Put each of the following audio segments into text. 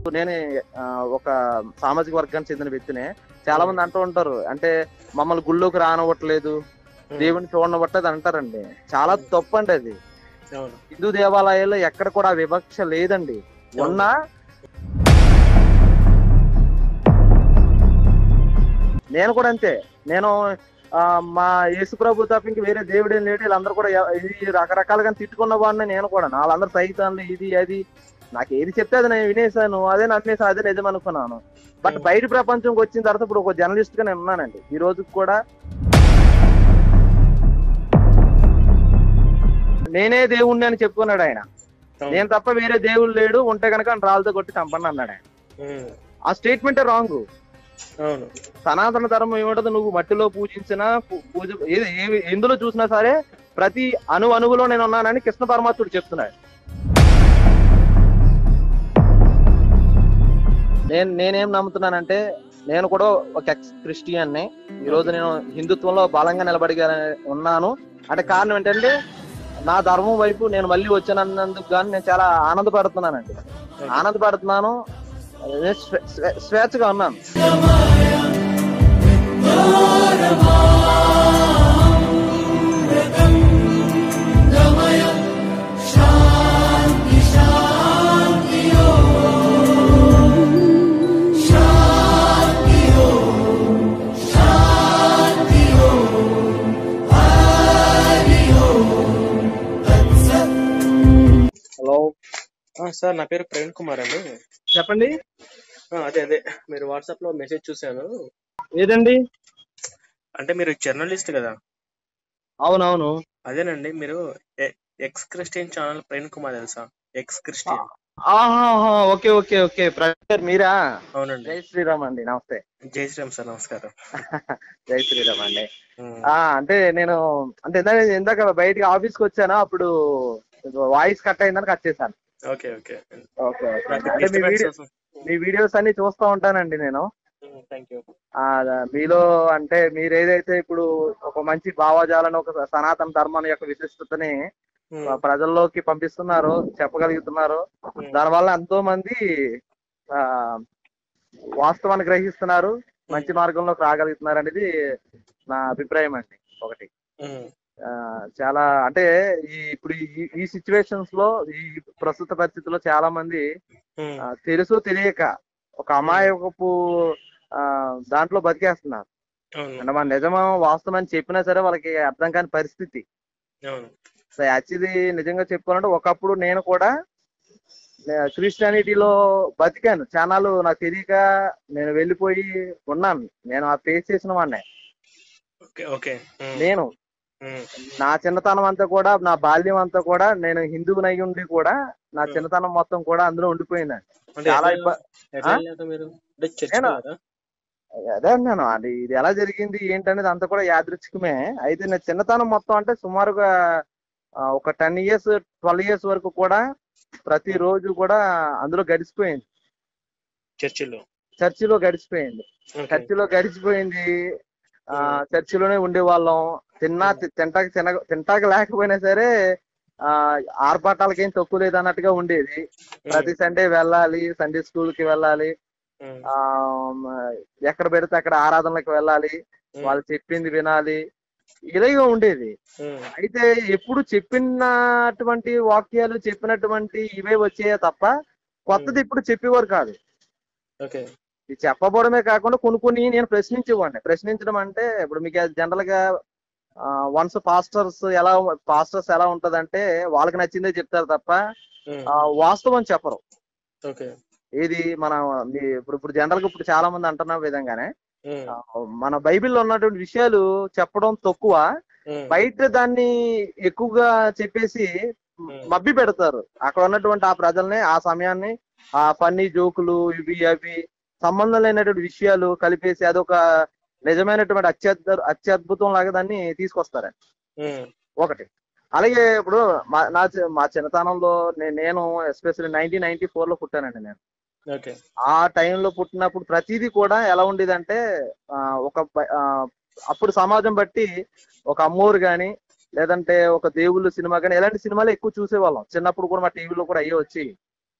నేనే ఆ, ఒక సామాజిక వర్గానికి చెందిన వ్యక్తినే చాలా మంది అంటూ ఉంటారు అంటే మమ్మల్ని గుళ్ళోకి రానివ్వట్లేదు దేవుని చూడనివ్వట్లేదు అంటారండి చాలా తప్పు అండి అది అవును హిందూ దేవాలయాల్లో ఎక్కడ కూడా ఆ వివక్ష లేదండి ఉన్నా నేను కూడా అంతే నేను ఆ, మా యేసు ప్రభు తప్ప ఇంక వేరే దేవుడు ఏం లేడు వీళ్ళందరూ కూడా ఎ- ఇది రకరకాలుగా తిట్టుకున్న వాడిని నేను కూడా వాళ్ళందరూ సైతాన్లు ఇది అది నాకు ఏది చెప్తే అది నేను వినేసాను అదే నమ్మేసాను అదే నిజం అనుకున్నాను బట్ Hmm. బయట ప్రపంచంకి వచ్చిన తర్వాత ఇప్పుడు ఒక జర్నలిస్ట్ గా నేను ఉన్నానండి ఈ రోజు కూడా నేనే దేవుణ్ణి అని చెప్పుకున్నాడు ఆయన అవును. నేను తప్ప వేరే దేవుడు లేడు ఉంటే కనుక ఆయన రాళ్ళతో కొట్టి చంపండి అన్నాడు ఆయన ఉమ్, ఆ స్టేట్మెంటే రాంగ్ అవును సనాతన ధర్మం ఏమంటది నువ్వు మట్టిలో పూజించిన పూ- పూజ ఏది ఏ- ఎందులో చూసినా సరే ప్రతి అణు అణువులో నేను ఉన్నానని కృష్ణ పరమాత్ముడు చెప్తున్నాడు నేను నేనేం నమ్ముతున్నానంటే నేను కూడా ఒక ఎక్స్ క్రిస్టియన్ని ఈ రోజు నేను హిందుత్వంలో బలంగా నిలబడి ఉన్నాను అంటే కారణం ఏంటంటే నా ధర్మం వైపు నేను మళ్ళీ వచ్చానన్నందుకు కానీ నేను చాలా ఆనందపడుతున్నానండి ఆనందపడుతున్నాను అదే స్వే- స్వే- స్వేచ్ఛగా ఉన్నాను హలో ఆ, సార్ నా పేరు ప్రవీణ్ కుమార్ అండి చెప్పండి ఆ, అదే అదే మీరు వాట్సాప్ లో మెసేజ్ చూశాను ఏదండి అంటే మీరు జర్నలిస్ట్ కదా అవునవును అదేనండి మీరు ఎ- ex Christian channel Praveen Kumar తెలుసా ఎక్స్ క్రిస్టియన్ ఆహాహా, ఓకే ఓకే ఓకే ప్రవీణ్ మీరా అవునండి జై శ్రీరామ్ అండి నమస్తే జై శ్రీరామ్ సార్ నమస్కారం జై శ్రీరామ్ అండి ఉమ్, ఆ అంటే నేను అంటే ఇందాక ఇందాక బయటికి ఆఫీస్ కి వచ్చాను అప్పుడు వాయిస్ కట్ అయిందని కట్ చేశాను ఓకే ఓకే ఓకే ఓకే నాకు అంటే మీ వీడియో disturbance మీ వీడియోస్ అన్ని చూస్తూ ఉంటానండి నేను ఉమ్, థ్యాంక్ యూ ఆ మీలో అంటే మీరు ఏదైతే ఇప్పుడు ఒక మంచి భావజాలను ఒక సనాతన ధర్మం యొక్క విశిష్టతని ఉమ్, ప్రజల్లోకి పంపిస్తున్నారో చెప్పగలుగుతున్నారో ఉమ్, దానివల్ల ఎంతో మంది ఆ వాస్తవాన్ని గ్రహిస్తున్నారు మంచి మార్గంలోకి రాగలుగుతున్నారు అనేది నా అభిప్రాయం అండి ఒకటి ఉమ్, ఆ, చాలా అంటే ఈ ఇప్పుడు ఈ ఈ సిచ్యువేషన్స్ లో ఈ ప్రస్తుత పరిస్థితుల్లో చాలా మంది ఉమ్, ఆ, తెలుసు తెలియక ఒక అమాయకపు ఆ దాంట్లో బతికేస్తున్నారు అవును అంటే మన నిజమా వాస్తవం అని చెప్పినా సరే వాళ్ళకి అర్థం కాని పరిస్థితి అవును సో యాక్చువల్లీ నిజంగా చెప్పుకోవాలంటే ఒకప్పుడు నేను కూడా క్రిస్టియానిటీలో బతికాను చానాలు నాకు తెలియక నేను వెళ్ళిపోయి ఉన్నాను నేను ఆ ఫేస్ చేసిన వాడినే ఓకే ఓకే ఉమ్, నేను ఉమ్, నా చిన్నతనం అంతా కూడా నా బాల్యం అంతా కూడా నేను హిందువుని అయి ఉండి కూడా నా చిన్నతనం మొత్తం కూడా అందులో ఉండిపోయిందండి అంటే చాలా ఎట్లా- ఇబ్బ- ఎట్లా ఆ? వెళ్ళారు మీరు అంటే చర్చ్ నేను- కదా అదే అన్నాను అది ఇది ఎలా జరిగింది ఏంటనేది అంతా కూడా యాదృచ్ఛికమే అయితే నా చిన్నతనం మొత్తం అంటే సుమారుగా ఆ, ఒక టెన్ ఇయర్స్ ట్వెల్వ్ ఇయర్స్ వరకు కూడా ప్రతి రోజు కూడా అందులో గడిచిపోయింది చర్చిలో చర్చిలో గడిచిపోయింది ఓకే చర్చిలో గడిచిపోయింది ఆ చర్చిలోనే ఉండేవాళ్ళం తిన్నా తి- తింటాక తిన తింటాక లేకపోయినా సరే ఆ ఆర్భాటాలకి ఏం తక్కువ లేదు అన్నట్టుగా ఉండేది ప్రతి సండే వెళ్ళాలి సండే స్కూల్ కి వెళ్ళాలి ఉమ్, ఆ మ, ఎక్కడ పెడితే అక్కడ ఆరాధనలకు వెళ్ళాలి ఉమ్, వాళ్ళు చెప్పింది వినాలి ఇలాగే ఉండేది ఉమ్, అయితే ఎప్పుడు చెప్పినటువంటి వాక్యాలు చెప్పినటువంటి ఇవే వచ్చాయే తప్ప కొత్తది ఇప్పుడు చెప్పేవారు కాదు ఓకే ఇది చెప్పబడమే కాకుండా కొన్ని కొన్ని నేను ప్రశ్నించేవాడిని ప్రశ్నించడం అంటే ఇప్పుడు మీకు జనరల్ గా వన్స్ పాస్టర్స్ ఎలా పాస్టర్స్ ఎలా ఉంటదంటే వాళ్ళకి నచ్చిందే చెప్తారు తప్ప ఉమ్, ఆ, వాస్తవం చెప్పరు ఓకే ఏది మన మీ- ఇప్పుడు ఇప్పుడు జనరల్ గా ఇప్పుడు చాలా మంది అంటున్న విధంగానే ఉమ్, ఆ, మన బైబిల్లో ఉన్నటువంటి విషయాలు చెప్పడం తక్కువ ఉమ్, బయట దాన్ని ఎక్కువగా చెప్పేసి మబ్బి పెడతారు అక్కడ ఉన్నటువంటి ఆ ప్రజల్ని ఆ సమయాన్ని ఆ ఫన్నీ జోకులు ఇవి అవి సంబంధం లేనటువంటి విషయాలు కలిపేసి అదొక నిజమైనటువంటి అత్యద్భుత అత్యద్భుతం లాగా దాన్ని తీసుకొస్తారు ఉమ్, ఒకటి అలాగే ఇప్పుడు మా నా చి- మా చిన్నతనంలో నే- నేను ఎస్పెషల్లీ నైన్టీన్ నైన్టీ ఫోర్ లో పుట్టానండి నేను ఓకే ఆ టైంలో పుట్టినప్పుడు ప్రతిదీ కూడా ఎలా ఉండేదంటే ఆ, ఒక బ- ఆ, అప్పుడు సమాజం బట్టి ఒక అమ్మోరు గాని లేదంటే ఒక దేవుళ్ళు సినిమా గాని ఇలాంటి సినిమాలు ఎక్కువ చూసేవాళ్ళం చిన్నప్పుడు కూడా మా టీవీలో కూడా అయ్యే వచ్చి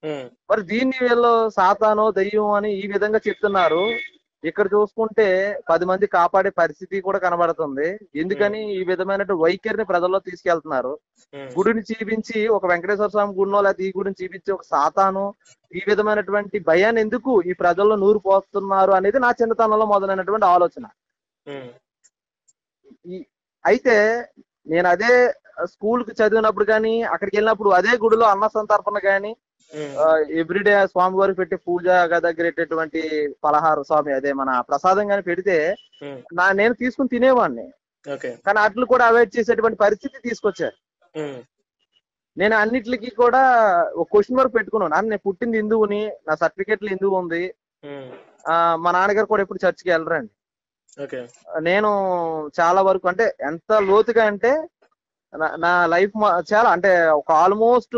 ఉమ్, మరి దీన్ని వీళ్ళు సాతానో దెయ్యం అని ఈ విధంగా చెప్తున్నారు ఇక్కడ చూసుకుంటే పది మంది కాపాడే పరిస్థితి కూడా కనబడుతుంది ఎందుకని ఈ విధమైన వైఖరిని ప్రజల్లో తీసుకెళ్తున్నారు ఉమ్, గుడిని చూపించి ఒక వెంకటేశ్వర స్వామి గుడినో లేకపోతే ఈ గుడిని చూపించి ఒక సాతాను ఈ విధమైనటువంటి భయాన్ని ఎందుకు ఈ ప్రజల్లో నూరు పోస్తున్నారు అనేది నా చిన్నతనంలో మొదలైనటువంటి ఆలోచన ఉమ్, ఈ అయితే నేను అదే స్కూల్ కి చదివినప్పుడు కానీ అక్కడికి వెళ్ళినప్పుడు అదే గుడిలో అన్న సంతర్పణ కానీ ఉమ్, ఎవ్రీడే స్వామి వారికి పెట్టే పూజ దగ్గర పెట్టేటువంటి పలహార స్వామి అదే మన ప్రసాదం కానీ పెడితే ఉమ్, నా నేను తీసుకుని తినేవాడిని ఓకే కానీ అట్లు కూడా అవాయిడ్ చేసేటువంటి పరిస్థితి తీసుకొచ్చారు ఉమ్, నేను అన్నిటికి కూడా ఒక క్వశ్చన్ మార్క్ పెట్టుకున్నాను నాన్న నేను పుట్టింది హిందువుని నా సర్టిఫికెట్లు హిందువు ఉంది ఉమ్, ఆ, మా నాన్నగారు కూడా ఎప్పుడు చర్చికి వెళ్ళరండి ఓకే నేను చాలా వరకు అంటే ఎంత లోతుగా అంటే నా- నా లైఫ్ చాలా అంటే ఒక ఆల్మోస్ట్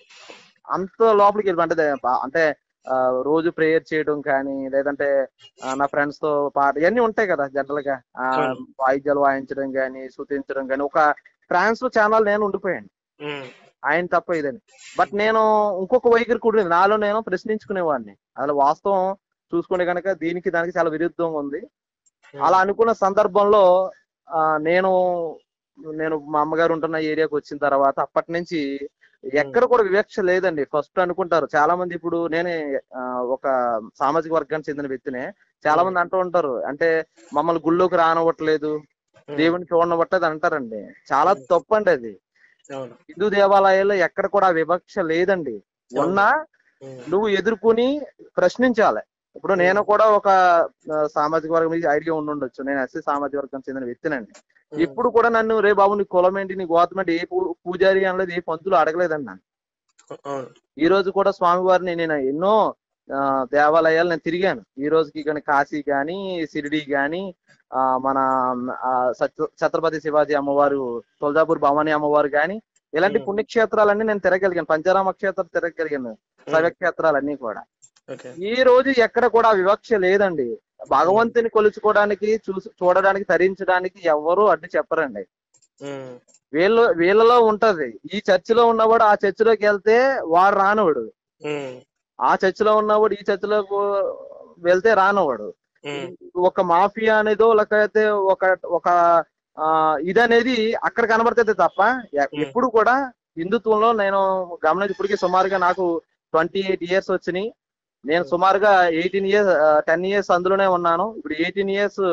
అంత లోపలికి వెళ్ళి అంటే దే- అంటే ఆ, రోజు ప్రేయర్ చేయడం కానీ లేదంటే ఆ, నా ఫ్రెండ్స్ తో పాట ఇవన్నీ ఉంటాయి కదా జనరల్ గా ఆ, అవును. వాయిద్యాలు వాయించడం కానీ శృతించడం కానీ ఒక ట్రాన్స్ ఛానల్ నేను ఉండిపోయాను ఉమ్, ఆయన తప్ప ఇదని బట్ నేను ఇంకొక వైఖరి కూడా ఉంది. నాలో నేను ప్రశ్నించుకునేవాడిని అసలు వాస్తవం చూసుకుంటే కనుక దీనికి దానికి చాలా విరుద్ధంగా ఉంది ఉమ్, అలా అనుకున్న సందర్భంలో ఆ, నేను నేను మా అమ్మగారు ఉంటున్న ఏరియాకి వచ్చిన తర్వాత అప్పటి నుంచి ఎక్కడ కూడా వివక్ష లేదండి ఫస్ట్ అనుకుంటారు చాలా మంది ఇప్పుడు నేనే ఆ, ఒక సామాజిక వర్గానికి చెందిన వ్యక్తినే చాలా మంది అంటూ ఉంటారు అంటే మమ్మల్ని గుళ్ళోకి రానివ్వట్లేదు ఉమ్, దేవుని చూడనివ్వట్లేదు అంటారండి చాలా తప్పు అండి అది అవును హిందూ దేవాలయాల్లో ఎక్కడ కూడా వివక్ష లేదండి ఉన్నా ఉమ్, నువ్వు ఎదుర్కొని ప్రశ్నించాలి ఇప్పుడు నేను కూడా ఒక ఆ, సామాజిక వర్గం మీద ఐడియా ఉండి ఉండొచ్చు నేను ఎస్సీ సామాజిక వర్గం చెందిన వ్యక్తినండి ఉమ్, ఇప్పుడు కూడా నన్ను రే బాబు నీ కులం ఏంటి నీ గోత్రం ఏంటి ఏ పూ- పూజారి అనలేదు ఏ పంతులు అడగలేదండి నన్ను అవును ఈ రోజు కూడా స్వామివారిని నేను ఎన్నో ఆ, దేవాలయాలు నేను తిరిగాను ఈ రోజుకి కానీ కాశీ కానీ షిరిడి కానీ ఆ, మన ఆ, సత్య- ఛత్రపతి శివాజీ అమ్మవారు తులజాపూర్ భవానీ అమ్మవారు కానీ ఇలాంటి Hmm. పుణ్యక్షేత్రాలన్నీ నేను తిరగలిగాను పంచారామ క్షేత్రం తిరగలిగాను శైవ క్షేత్రాలన్నీ కూడా ఓకే ఈ రోజు ఎక్కడ కూడా వివక్ష లేదండి భగవంతుని కొలుచుకోవడానికి చూసి చూడడానికి తరించడానికి ఎవరు అడ్డు చెప్పరండి ఉమ్, వీళ్ళు వీళ్ళలో ఉంటది ఈ చర్చిలో ఉన్నవాడు ఆ చర్చిలోకి వెళ్తే వాడు రానివాడు ఉమ్, ఆ చర్చిలో ఉన్నవాడు ఈ చర్చిలోకి వెళ్తే రానివాడు ఉమ్, ఒక మాఫియా అనేదో లేకపోతే ఒక ఒక ఆ ఇదనేది అక్కడ కనబడుతుంది తప్ప ఎ- Hmm. ఎప్పుడు కూడా హిందుత్వంలో నేను గమనించి ఇప్పటికీ సుమారుగా నాకు ట్వంటీ ఎయిట్ ఇయర్స్ వచ్చినాయి నేను సుమారుగా ఎయిటీన్ ఇయర్స్ టెన్ ఇయర్స్ అందులోనే ఉన్నాను ఇప్పుడు ఎయిటీన్ ఇయర్స్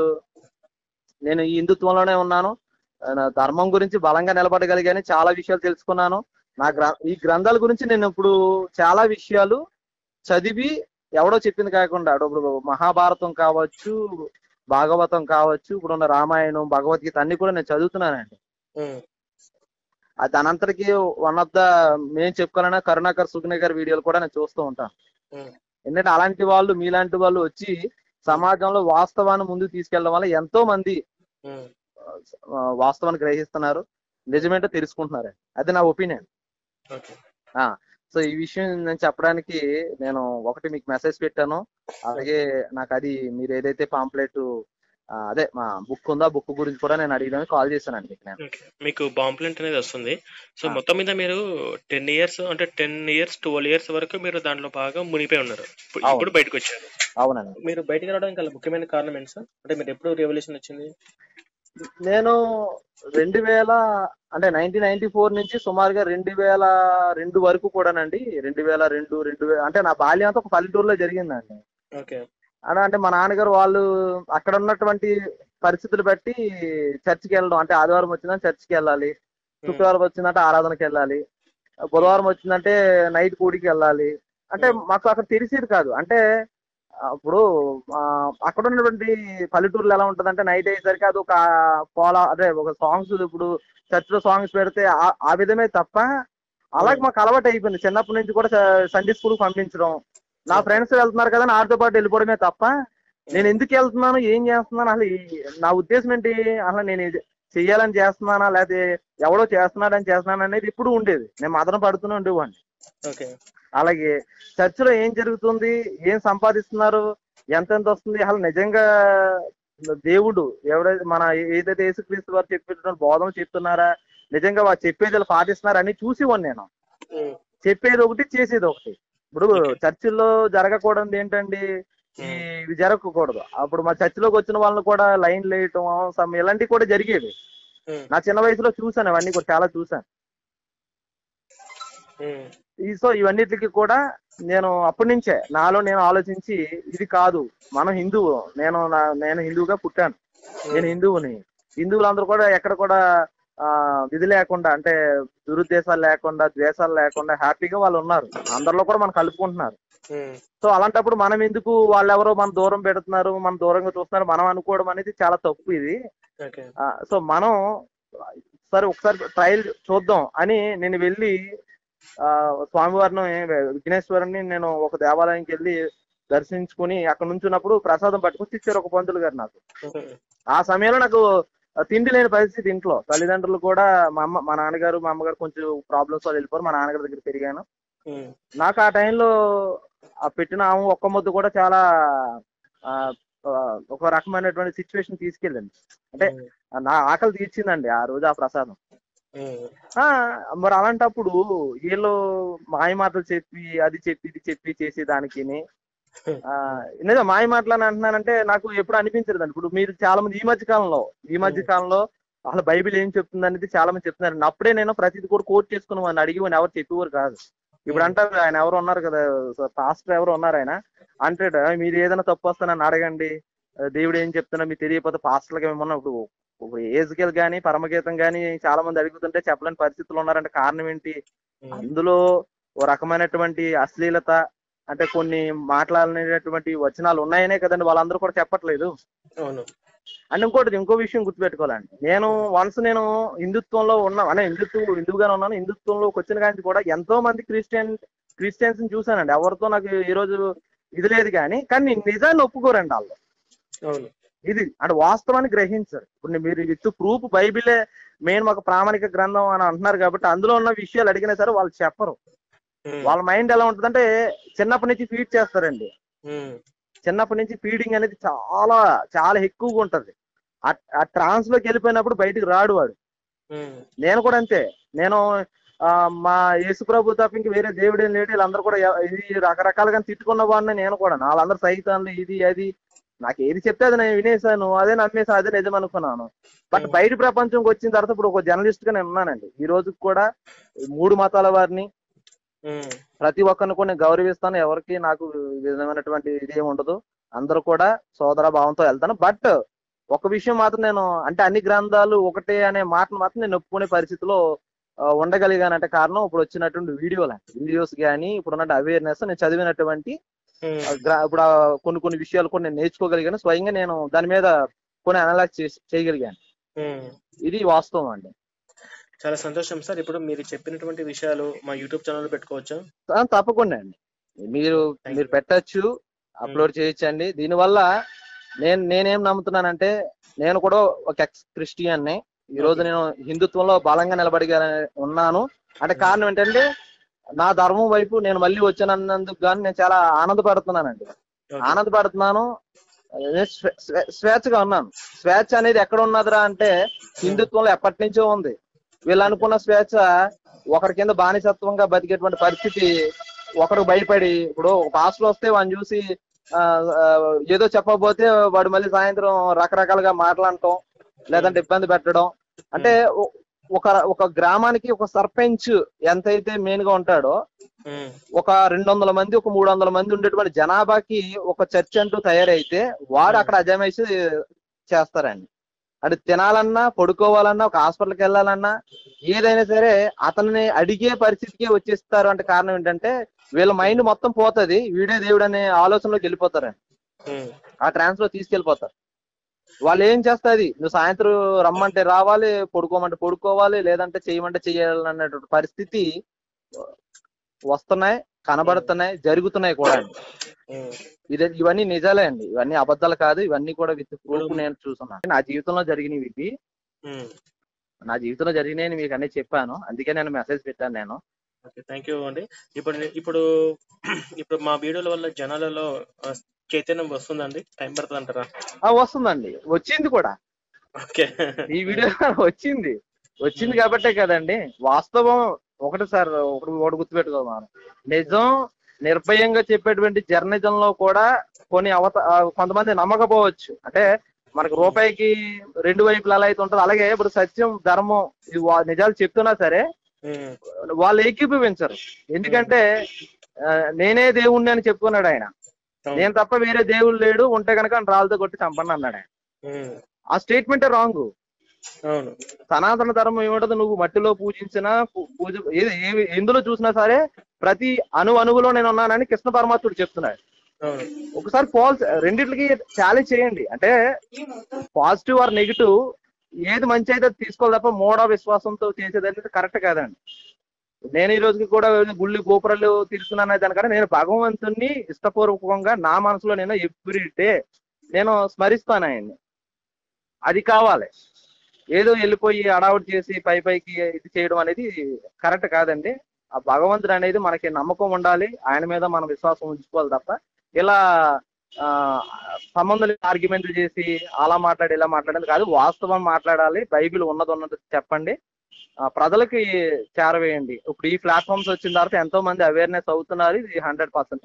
నేను ఈ హిందుత్వంలోనే ఉన్నాను ఆ, నా ధర్మం గురించి బలంగా నిలబడగలిగాను చాలా విషయాలు తెలుసుకున్నాను నా గ్ర ఈ గ్రంథాల గురించి నేను ఇప్పుడు చాలా విషయాలు చదివి ఎవడో చెప్పింది కాకుండా ఇప్పుడు మహాభారతం కావచ్చు భాగవతం కావచ్చు ఇప్పుడున్న రామాయణం భగవద్గీత అన్ని కూడా నేను చదువుతున్నానండి ఉమ్, ఆ దానంతటికి వన్ ఆఫ్ ద మేము చెప్పుకోవాలన్నా కరుణాకర్ సుగ్నే గారి వీడియోలు కూడా నేను చూస్తూ ఉంటాను ఉమ్, ఎందుకంటే అలాంటి వాళ్ళు మీలాంటి వాళ్ళు వచ్చి సమాజంలో వాస్తవాన్ని ముందుకు తీసుకెళ్ళడం వల్ల ఎంతో మంది ఉమ్, ఆ, వాస్తవాన్ని గ్రహిస్తున్నారు నిజమేంటో తెలుసుకుంటున్నారు అది నా ఒపీనియన్ ఓకే సో ఈ విషయం నేను చెప్పడానికి నేను ఒకటి మీకు మెసేజ్ పెట్టాను అలాగే నాకు అది మీరు ఏదైతే పాంప్లెట్ అదే మా బుక్ ఉందో ఆ బుక్ గురించి కూడా నేను అడిగడానికి కాల్ చేశానండి మీకు నేను ఓకే మీకు బాంప్లెంట్ అనేది వస్తుంది సో ఆ. మొత్తం మీద మీరు టెన్ ఇయర్స్ అంటే టెన్ ఇయర్స్ ట్వెల్వ్ ఇయర్స్ వరకు మీరు దాంట్లో బాగా మునిగిపోయి ఉన్నారు ఇప్పుడు అవును. ఇప్పుడు బయటకు వచ్చారు అవునండి మీరు బయటకు రావడానికి గల ముఖ్యమైన కారణం ఏంటి సార్ అంటే మీరు ఎప్పుడు రెవల్యూషన్ వచ్చింది నేను రెండు వేల అంటే నైన్టీన్ నైన్టీ ఫోర్ నుంచి సుమారుగా రెండు వేల రెండు వరకు కూడానండి రెండు వేల రెండు రెండు వే- అంటే నా బాల్యం అంతా ఒక పల్లెటూరులో జరిగిందండి ఓకే అలా అంటే మా నాన్నగారు వాళ్ళు అక్కడ ఉన్నటువంటి పరిస్థితులు బట్టి చర్చికి వెళ్ళడం అంటే ఆదివారం వచ్చిందంటే చర్చికి వెళ్ళాలి శుక్రవారం వచ్చిందంటే ఆరాధనకి వెళ్ళాలి బుధవారం వచ్చిందంటే నైట్ కూడికి వెళ్ళాలి అంటే Hmm. మాకు అక్కడ తెలిసేది కాదు అంటే ఆ, ఇప్పుడు ఆ, అక్కడ ఉన్నటువంటి పల్లెటూరులో ఎలా ఉంటదంటే నైట్ అయ్యేసరికి అది ఒక కోలా అదే ఒక సాంగ్స్ ఇప్పుడు చర్చ్ లో సాంగ్స్ పెడితే ఆ- ఆ విధమే తప్ప అలాగే మాకు అలవాటు అయిపోయింది చిన్నప్పటి నుంచి కూడా సండే స్కూల్ పంపించడం నా Okay. ఫ్రెండ్స్ వెళ్తున్నారు కదా నాతో పాటు వెళ్ళిపోవడమే తప్ప నేను ఎందుకు వెళ్తున్నాను ఏం చేస్తున్నాను అసలు ఈ- నా ఉద్దేశం ఏంటి అసలు నేను ఇది చెయ్యాలని చేస్తున్నానా లేకపోతే ఎవడో చేస్తున్నాడని చేస్తున్నాను అనేది ఇప్పుడు ఉండేది నేను మదన పడుతూనే ఉండేవాడిని ఓకే అలాగే చర్చిలో ఏం జరుగుతుంది ఏం సంపాదిస్తున్నారు ఎంతెంత వస్తుంది అసలు నిజంగా దేవుడు ఎవడైతే మన ఏదైతే యేసుక్రీస్తు వారు చెప్పిన బోధన చెప్తున్నారా నిజంగా వారు చెప్పేది వీళ్ళు పాటిస్తున్నారా అని చూసేవాడిని నేను చెప్పేది ఒకటి చేసేది ఒకటి ఇప్పుడు Okay. చర్చిల్లో జరగకూడదు ఏంటండి ఈ ఇవి జరగకూడదు అప్పుడు మా చర్చిలోకి వచ్చిన వాళ్ళని కూడా లైన్ లేయటం సమ్ ఇలాంటివి కూడా జరిగేవి ఉమ్, నా చిన్న వయసులో చూసాను అవన్నీ కూడా చాలా చూసాను ఉమ్, ఈ సో ఇవన్నిటికి కూడా నేను అప్పటి నుంచే నాలో నేను ఆలోచించి ఇది కాదు మనం హిందువు నేను నా- నేను హిందువుగా పుట్టాను నేను హిందువుని హిందువులందరూ కూడా ఎక్కడ కూడా ఆ విధి లేకుండా అంటే దురుద్దేశాలు లేకుండా ద్వేషాలు లేకుండా హ్యాపీగా వాళ్ళు ఉన్నారు అందరిలో కూడా మనం కలుపుకుంటున్నారు ఉమ్, సో అలాంటప్పుడు మనం ఎందుకు వాళ్ళెవరో మన దూరం పెడుతున్నారు మన దూరంగా చూస్తున్నారు మనం అనుకోవడం అనేది చాలా తప్పు ఇది ఓకే ఆ, సో మనం సరే ఒకసారి ట్రయల్ చూద్దాం అని నేను వెళ్ళి ఆ స్వామివారిని విఘ్నేశ్వరుని నేను ఒక దేవాలయంకి వెళ్ళి దర్శించుకుని అక్కడ నుంచున్నప్పుడు ప్రసాదం పట్టుకొని ఇచ్చారు ఒక పంతులు గారు నాకు ఉమ్, ఆ సమయంలో నాకు తిండి లేని పరిస్థితి ఇంట్లో తల్లిదండ్రులు కూడా మా అమ్మ మా నాన్నగారు మా అమ్మగారు కొంచెం ప్రాబ్లమ్స్ వాళ్ళు వెళ్ళిపోరు మా నాన్నగారి దగ్గర పెరిగాను ఉమ్, నాకు ఆ టైంలో ఆ పెట్టిన ఆమె ఒక్క ముద్ద కూడా చాలా ఆ, ఆ, ఒక రకమైనటువంటి సిచ్యువేషన్ తీసుకెళ్ళింది అంటే నా ఆకలి తీర్చిందండి ఆ రోజు ఆ ప్రసాదం ఉమ్, ఆ మరి అలాంటప్పుడు వీళ్ళు మాయ మాటలు చెప్పి అది చెప్పి ఇది చెప్పి చేసే దానికి ఆ, నిజం మాయ మాటలు అని అంటున్నానంటే నాకు ఎప్పుడు అనిపించలేదు ఇప్పుడు మీరు చాలా మంది ఈ మధ్య కాలంలో ఈ మధ్య కాలంలో అసలు బైబిల్ ఏం చెప్తుంది అనేది చాలా మంది చెప్తున్నారు అప్పుడే నేను ప్రతిది కూడా కోట్ చేసుకుని వాడిని అడిగి వాడిని ఎవరు చెప్పేవారు కాదు ఇప్పుడు అంటారు ఆయన ఎవరు ఉన్నారు కదా పాస్టర్ ఎవరు ఉన్నారు ఆయన అంటాడు "ఆ, మీరు ఏదైనా తప్పు వస్తే నన్ను అడగండి ఆ, దేవుడు ఏం చెప్తున్నా మీకు తెలియకపోతే పాస్టర్లకి ఏమన్నా ఇప్పుడు ఇప్పుడు ఏజ్కేల్ కానీ పరమగీతం కానీ చాలా మంది అడుగుతుంటే చెప్పలేని పరిస్థితులు ఉన్నారంటే కారణం ఏంటి ఉమ్, అందులో ఓ రకమైనటువంటి అశ్లీలత అంటే కొన్ని మాట్లాడలేనటువంటి వచనాలు ఉన్నాయనే కదండి వాళ్ళందరూ కూడా చెప్పట్లేదు అవును అండ్ ఇంకోటి ఇంకో విషయం గుర్తుపెట్టుకోవాలండి నేను వన్స్ నేను హిందుత్వంలో ఉన్నా అంటే హిందుత్వ హిందువుగానే ఉన్నాను హిందుత్వంలోకి వచ్చిన కానీ కూడా ఎంతో మంది క్రిస్టియన్ క్రిస్టియన్స్ ని చూశానండి ఎవరితో నాకు ఈ రోజు ఇది లేదు కానీ కానీ నిజాన్ని ఒప్పుకోరండి వాళ్ళు అవును ఇది అంటే వాస్తవాన్ని గ్రహించరు ఇప్పుడు నే- మీరు విత్ ప్రూఫ్ బైబిలే మెయిన్ ఒక ప్రామాణిక గ్రంథం అని అంటున్నారు కాబట్టి అందులో ఉన్న విషయాలు అడిగినా సరే వాళ్ళు చెప్పరు ఉమ్, వాళ్ళ మైండ్ ఎలా ఉంటుందంటే చిన్నప్పటి నుంచి ఫీడ్ చేస్తారండి ఉమ్, చిన్నప్పటి నుంచి ఫీడింగ్ అనేది చాలా చాలా ఎక్కువగా ఉంటది ఆ- ఆ ట్రాన్స్ లోకి వెళ్ళిపోయినప్పుడు బయటికి రాడు వాడు ఉమ్, నేను కూడా అంతే నేను ఆ, మా యేసు ప్రభు తప్ప ఇంక వేరే దేవుడేం లేడు వీళ్ళందరూ కూడా ఎవ- ఇది రకరకాలుగా తిట్టుకున్న వాడిని నేను కూడా వాళ్ళందరూ సైతాన్లు ఇది అది నాకు ఏది చెప్తే అది నేను వినేసాను అదే నమ్మేసాను అదే నిజం అనుకున్నాను బట్ Hmm. బయట ప్రపంచంకి వచ్చిన తర్వాత ఇప్పుడు ఒక జర్నలిస్ట్ గా నేను ఉన్నానండి ఈ రోజు కూడా ఈ మూడు మతాల వారిని ఉమ్, ప్రతి ఒక్కరిని కూడా నేను గౌరవిస్తాను ఎవరికి నాకు విధమైనటువంటి ఇదేం ఉండదు అందరూ కూడా సోదర భావంతో వెళ్తాను బట్ ఒక విషయం మాత్రం నేను అంటే అన్ని గ్రంథాలు ఒకటే అనే మాటను మాత్రం నేను ఒప్పుకునే పరిస్థితిలో ఆ, ఉండగలిగానంటే కారణం ఇప్పుడు వచ్చినటువంటి వీడియోలు వీడియోస్ కానీ ఇప్పుడు ఉన్న అవేర్నెస్ నేను చదివినటువంటి ఉమ్, ఆ, గ్రా- ఇప్పుడు ఆ కొన్ని కొన్ని విషయాలు కూడా నేను నేర్చుకోగలిగాను స్వయంగా నేను దాని మీద కొన్ని అనలైజ్ చేసి చేయగలిగాను ఉమ్. ఇది వాస్తవం అండి చాలా సంతోషం సార్ ఇప్పుడు మీరు చెప్పినటువంటి విషయాలు మా యూట్యూబ్ ఛానల్ పెట్టుకోవచ్చా ఆ, తప్పకుండా అండి మీరు Thank మీరు పెట్టచ్చు అప్లోడ్ చేయొచ్చండి దీనివల్ల నేను నేనేం నమ్ముతున్నానంటే నేను కూడా ఒక ఎక్స్ క్రిస్టియన్ని ఈ రోజు నేను హిందుత్వంలో బలంగా నిలబడి ఉన్నాను అంటే కారణం ఏంటంటే నా ధర్మం వైపు నేను మళ్ళీ వచ్చానన్నందుకు గాను నేను చాలా ఆనందపడుతున్నానండి Okay. ఆనందపడుతున్నాను నేను స్వే- స్వే- స్వేచ్ఛగా ఉన్నాను స్వేచ్ఛ అనేది ఎక్కడ ఉన్నదిరా అంటే హిందుత్వంలో ఎప్పటి నుంచో ఉంది వీళ్ళు అనుకున్న స్వేచ్ఛ ఒకరి కింద బానిసత్వంగా బతికేటువంటి పరిస్థితి ఒకరు భయపడి ఇప్పుడు ఒక పాస్టర్ వస్తే వాడిని చూసి ఆ, ఆ, ఏదో చెప్పకపోతే వాడు మళ్ళీ సాయంత్రం రకరకాలుగా మాట్లాడటం లేదంటే ఇబ్బంది పెట్టడం అంటే ఒ- ఒక ఒక గ్రామానికి ఒక సర్పంచ్ ఎంతైతే మెయిన్ గా ఉంటాడో ఉమ్, ఒక రెండు వందల మంది ఒక మూడు వందల మంది ఉండేటువంటి జనాభాకి ఒక చర్చ్ అంటూ తయారైతే వాడు అక్కడ అజమాయిషి చేస్తారండి అది తినాలన్నా పడుకోవాలన్నా ఒక హాస్పిటల్కి వెళ్ళాలన్నా ఏదైనా సరే అతన్ని అడిగే పరిస్థితికి వచ్చేస్తారు అంటే కారణం ఏంటంటే వీళ్ళ మైండ్ మొత్తం పోతది వీడే దేవుడు అనే ఆలోచనలోకి వెళ్ళిపోతారండి ఉమ్, ఆ ట్రాన్స్ లో తీసుకెళ్ళిపోతారు వాళ్ళు ఏం చేస్తుంది నువ్వు సాయంత్రం రమ్మంటే రావాలి పడుకోమంటే పడుకోవాలి లేదంటే చేయమంటే చేయాలన్నటువంటి పరిస్థితి వస్తున్నాయి కనబడుతున్నాయి జరుగుతున్నాయి కూడా అండి ఉమ్. ఇది ఇవన్నీ నిజాలే అండి ఇవన్నీ అబద్ధాలు కాదు ఇవన్నీ కూడా విత్ ప్రూఫ్ నేను చూస్తున్నాను నా జీవితంలో జరిగినవి ఇవి ఉమ్. నా జీవితంలో జరిగినాయని మీకు అన్ని చెప్పాను అందుకే నేను మెసేజ్ పెట్టాను నేను ఓకే థ్యాంక్ యూ అండి ఇప్పుడు నే- ఇప్పుడు ఇప్పుడు మా వీడియోల వల్ల జనాలలో ఆ, చైతన్యం వస్తుందండి టైం పడుతుంది అంటారా ఆ వస్తుందండి వచ్చింది కూడా ఓకే ఈ వీడియో వచ్చింది వచ్చింది కాబట్టే కదండి వాస్తవం ఒకటి సార్ ఒకటి ఒకటి గుర్తుపెట్టుకోవాలి నిజం నిర్భయంగా చెప్పేటువంటి జర్నలిజం లో కూడా కొన్ని అవత ఆ, కొంతమంది నమ్మకపోవచ్చు అంటే మనకు రూపాయికి రెండు వైపులు ఎలా అయితే ఉంటుందో అలాగే ఇప్పుడు సత్యం ధర్మం ఇవి వా- నిజాలు చెప్తున్నా సరే ఉమ్, వాళ్ళు ఏకీభవించరు ఎందుకంటే ఆ, నేనే దేవుణ్ణి అని చెప్పుకున్నాడు ఆయన అవును. నేను తప్ప వేరే దేవుడు లేడు ఉంటే కనుక రాళ్ళతో కొట్టి చంపండి అన్నాడు ఆయన ఉమ్, ఆ స్టేట్మెంట్ రాంగ్ అవును సనాతన ధర్మం ఏమిటది నువ్వు మట్టిలో పూజించిన పూ- పూజ ఏది ఏవి ఎందులో చూసినా సరే ప్రతి అణు అణువులో నేను ఉన్నానని కృష్ణ పరమాత్ముడు చెప్తున్నాడు అవును ఒకసారి ఫాల్స్ రెండిట్లకి ఛాలెంజ్ చేయండి అంటే పాజిటివ్ ఆర్ నెగిటివ్ ఏది మంచి అయితే అది తీసుకోవాలి తప్ప మూఢ విశ్వాసంతో చేసేది అనేది కరెక్ట్ కాదండి నేను ఈ రోజుకి కూడా గుళ్ళు గోపురాలు తిరుగుతున్నాను అనే దానికంటే నేను భగవంతుణ్ణి ఇష్టపూర్వకంగా నా మనసులో నేను ఎవ్రీ డే నేను స్మరిస్తాను ఆయన్ని అది కావాలి ఏదో వెళ్ళిపోయి అడావుట్ చేసి పై పైకి ఇది చేయడం అనేది కరెక్ట్ కాదండి ఆ భగవంతుడు అనేది మనకి నమ్మకం ఉండాలి ఆయన మీద మనం విశ్వాసం ఉంచుకోవాలి తప్ప ఇలా ఆ, సంబంధం ఆర్గ్యుమెంట్లు చేసి అలా మాట్లాడి ఇలా మాట్లాడేది కాదు వాస్తవం మాట్లాడాలి బైబిల్ ఉన్నది ఉన్నది చెప్పండి ఆ, ప్రజలకి చేరవేయండి ఇప్పుడు ఈ ప్లాట్ఫామ్స్ వచ్చిన తర్వాత ఎంతో మంది అవేర్నెస్ అవుతున్నారు ఇది హండ్రెడ్ పర్సెంట్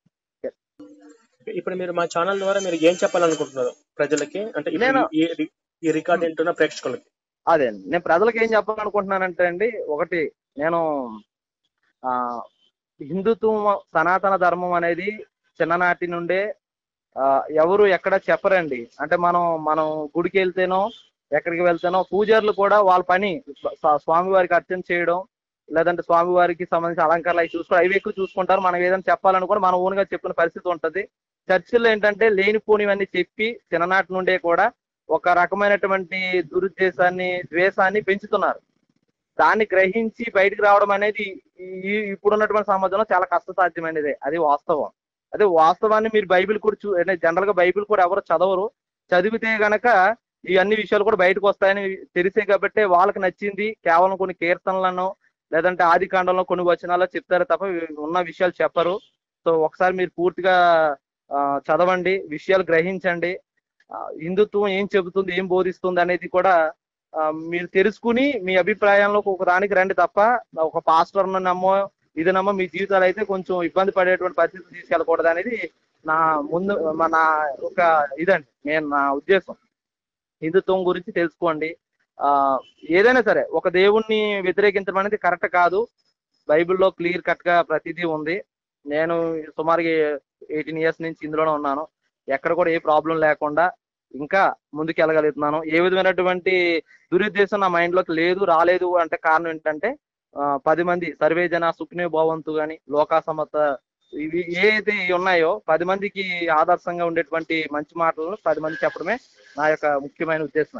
ఇప్పుడు మీరు మా ఛానల్ ద్వారా మీరు ఏం చెప్పాలనుకుంటున్నారు ప్రజలకి అంటే ఇప్పుడు నేను- ఈ- ఈ- ఈ రికార్డ్ వింటున్న ప్రేక్షకులకి అదే అండి. నేను ప్రజలకు ఏం చెప్పాలనుకుంటున్నానంటే అండి ఒకటి నేను ఆ హిందుత్వం సనాతన ధర్మం అనేది చిన్ననాటి నుండే ఆ, ఎవరు ఎక్కడ చెప్పరండి అంటే మనం మనం గుడికి వెళ్తేనో ఎక్కడికి వెళ్తేనో పూజారులు కూడా వాళ్ళ పని స్వా- స్వామివారికి అర్చన చేయడం లేదంటే స్వామివారికి సంబంధించిన అలంకారాలు అవి చూసుకోవడం అవి ఎక్కువ చూసుకుంటారు మనం ఏదైనా చెప్పాలనుకుని మన ఓన్గా చెప్పిన పరిస్థితి ఉంటది చర్చిల్లో ఏంటంటే లేనిపోనివన్నీ చెప్పి చిన్ననాటి నుండే కూడా ఒక రకమైనటువంటి దురుద్దేశాన్ని ద్వేషాన్ని పెంచుతున్నారు దాన్ని గ్రహించి బయటికి రావడం అనేది ఈ ఇప్పుడున్నటువంటి సమాజంలో చాలా కష్టసాధ్యమైనది అది వాస్తవం అదే వాస్తవాన్ని మీరు బైబిల్ కూడా చూ అంటే జనరల్ గా బైబిల్ కూడా ఎవరు చదవరు చదివితే గనక ఈ అన్ని విషయాలు కూడా బయటకు వస్తాయని తెలిసే కాబట్టి వాళ్ళకి నచ్చింది కేవలం కొన్ని కీర్తనలను లేదంటే ఆది కాండంలో కొన్ని వచనాలు చెప్తారు తప్ప ఉన్న విషయాలు చెప్పరు సో ఒకసారి మీరు పూర్తిగా ఆ, చదవండి విషయాలు గ్రహించండి ఆ, హిందుత్వం ఏం చెబుతుంది ఏం బోధిస్తుంది అనేది కూడా ఆ, మీరు తెలుసుకుని మీ అభిప్రాయంలో ఒక దానికి రండి తప్ప ఒక పాస్టర్ నమ్మో ఇది నమ్మో మీ జీవితాలు అయితే కొంచెం ఇబ్బంది పడేటువంటి పరిస్థితి తీసుకెళ్ళకూడదు అనేది నా ముందు మా- నా ఒక ఇదండి నేను నా ఉద్దేశం హిందుత్వం గురించి తెలుసుకోండి ఆ ఏదైనా సరే ఒక దేవుణ్ణి వ్యతిరేకించడం అనేది కరెక్ట్ కాదు బైబిల్లో క్లియర్ కట్ గా ప్రతిదీ ఉంది నేను సుమారుగా ఎయిటీన్ ఇయర్స్ నుంచి ఇందులోనే ఉన్నాను ఎక్కడ కూడా ఏ ప్రాబ్లం లేకుండా ఇంకా ముందుకు వెళ్ళగలుగుతున్నాను ఏ విధమైనటువంటి దురుద్దేశం నా మైండ్ లోకి లేదు రాలేదు అంటే కారణం ఏంటంటే ఆ, పది మంది సర్వే జన సుఖ్నే భవంతు గాని లోకా సమత ఇవి ఏదైతే ఉన్నాయో పది మందికి ఆదర్శంగా ఉండేటువంటి మంచి మాటలను పది మంది చెప్పడమే నా యొక్క ముఖ్యమైన ఉద్దేశం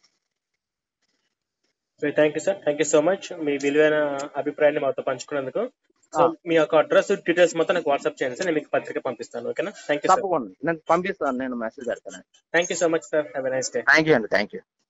thank you sir thank you so much మీ విలువైన అభిప్రాయాన్ని మాతో పంచుకున్నందుకు సో ఆ. మీ యొక్క అడ్రస్ డీటెయిల్స్ మొత్తం నాకు వాట్సాప్ చేయండి సార్ నేను మీకు పత్రిక పంపిస్తాను ఓకేనా థ్యాంక్ యూ సార్ తప్పకుండా నేను పంపిస్తాను నేను మెసేజ్ పెడతాను thank you so much sir have a nice day thank you అండి థ్యాంక్ యూ